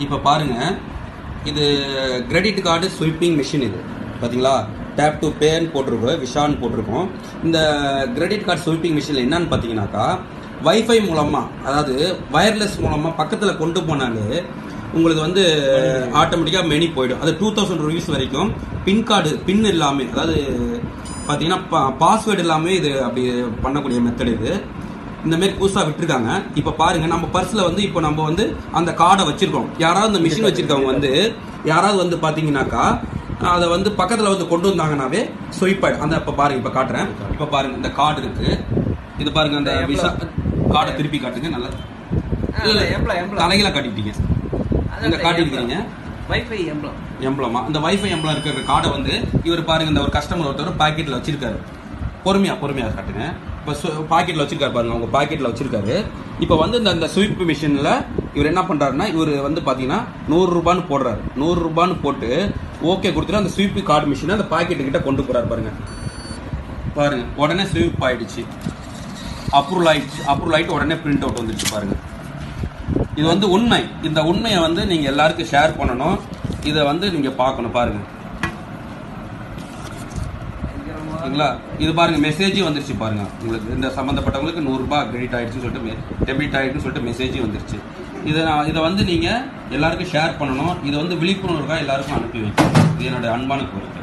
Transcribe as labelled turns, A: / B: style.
A: இப்போ பாருங்க இது கிரெடிட் கார்டு ஸ்வீப்பிங் மிஷின் இது பார்த்தீங்களா டேப் டு பேன்னு போட்டிருக்கோம் விஷான்னு போட்டிருக்கோம் இந்த கிரெடிட் கார்டு ஸ்வீப்பிங் மிஷினில் என்னன்னு பார்த்தீங்கன்னாக்கா வைஃபை மூலமாக அதாவது வயர்லெஸ் மூலமாக பக்கத்தில் கொண்டு போனாலே உங்களுக்கு வந்து ஆட்டோமேட்டிக்காக மெனி போயிடும் அது டூ தௌசண்ட் ருபீஸ் வரைக்கும் பின் கார்டு பின் இல்லாமல் அதாவது பார்த்தீங்கன்னா பாஸ்வேர்டு இல்லாமல் இது அப்படி பண்ணக்கூடிய மெத்தட் இது இந்த மாதிரி புதுசாக விட்டுருக்காங்க இப்போ பாருங்க நம்ம பர்ஸில் வந்து இப்போ நம்ம வந்து அந்த கார்டை வச்சிருக்கோம் யாராவது அந்த மிஷின் வச்சிருக்கவங்க வந்து யாராவது வந்து பார்த்தீங்கன்னாக்கா அதை வந்து பக்கத்தில் வந்து கொண்டு வந்தாங்கன்னாவே ஸ்வைப் ஆயிடும் அந்த இப்போ பாருங்க இப்போ காட்டுறேன் இப்போ பாருங்க இந்த கார்டு இருக்கு இது பாருங்க அந்த விசா கார்டை திருப்பி காட்டுங்க நல்லா இல்ல, இல்ல,
B: எம்பளம், எம்பளம்.
A: தலைகீழ காட்டிட்டீங்க இங்க காட்டிருக்கீங்க
B: வைஃபை எம்பளம்
A: எம்பளமா இந்த வைஃபை எம்பளம் இருக்கிற கார்டை வந்து இவர் பாருங்க இந்த ஒரு கஸ்டமர் ஒருத்தர் பாக்கெட்ல வச்சிருக்காரு பொறுமையா பொறுமையா காட்டுங்க இப்போ பாக்கெட்ல வச்சிருக்காரு பாருங்க அவங்க பாக்கெட்ல வச்சிருக்காரு இப்போ வந்து இந்த இந்த ஸ்வீப் மிஷின்ல இவர் என்ன பண்றாருன்னா இவர் வந்து பாத்தீங்கன்னா நூறு ரூபான்னு போடுறாரு நூறு ரூபான்னு போட்டு ஓகே கொடுத்துட்டு அந்த ஸ்வீப் கார்டு மிஷினை அந்த பாக்கெட்டு கிட்ட கொண்டு போறாரு பாருங்க பாருங்க உடனே ஸ்வீப் ஆயிடுச்சு அப்ரூவல் ஆயிடுச்சு அப்ரூவல் ஆயிட்டு உடனே பிரிண்ட் அவுட் வந்துருச்சு பாருங்க இது வந்து உண்மை இந்த உண்மையை வந்து நீங்க எல்லாருக்கும் ஷேர் பண்ணணும் இதை வந்து நீங்க பார்க்கணும் பாருங்க சரிங்களா இது பாருங்க மெசேஜும் வந்துருச்சு பாருங்க உங்களுக்கு இந்த சம்மந்தப்பட்டவங்களுக்கு நூறுரூபா கிரெடிட் ஆயிடுச்சுன்னு சொல்லிட்டு டெபிட் ஆயிடுச்சுன்னு சொல்லிட்டு மெசேஜும் வந்துருச்சு இதை நான் இதை வந்து நீங்க எல்லாருக்கும் ஷேர் பண்ணணும் இதை வந்து விழிப்புணர்வுக்காக எல்லாருக்கும் அனுப்பி வைக்கணும் இது என்னோட அன்பான கோரிக்கை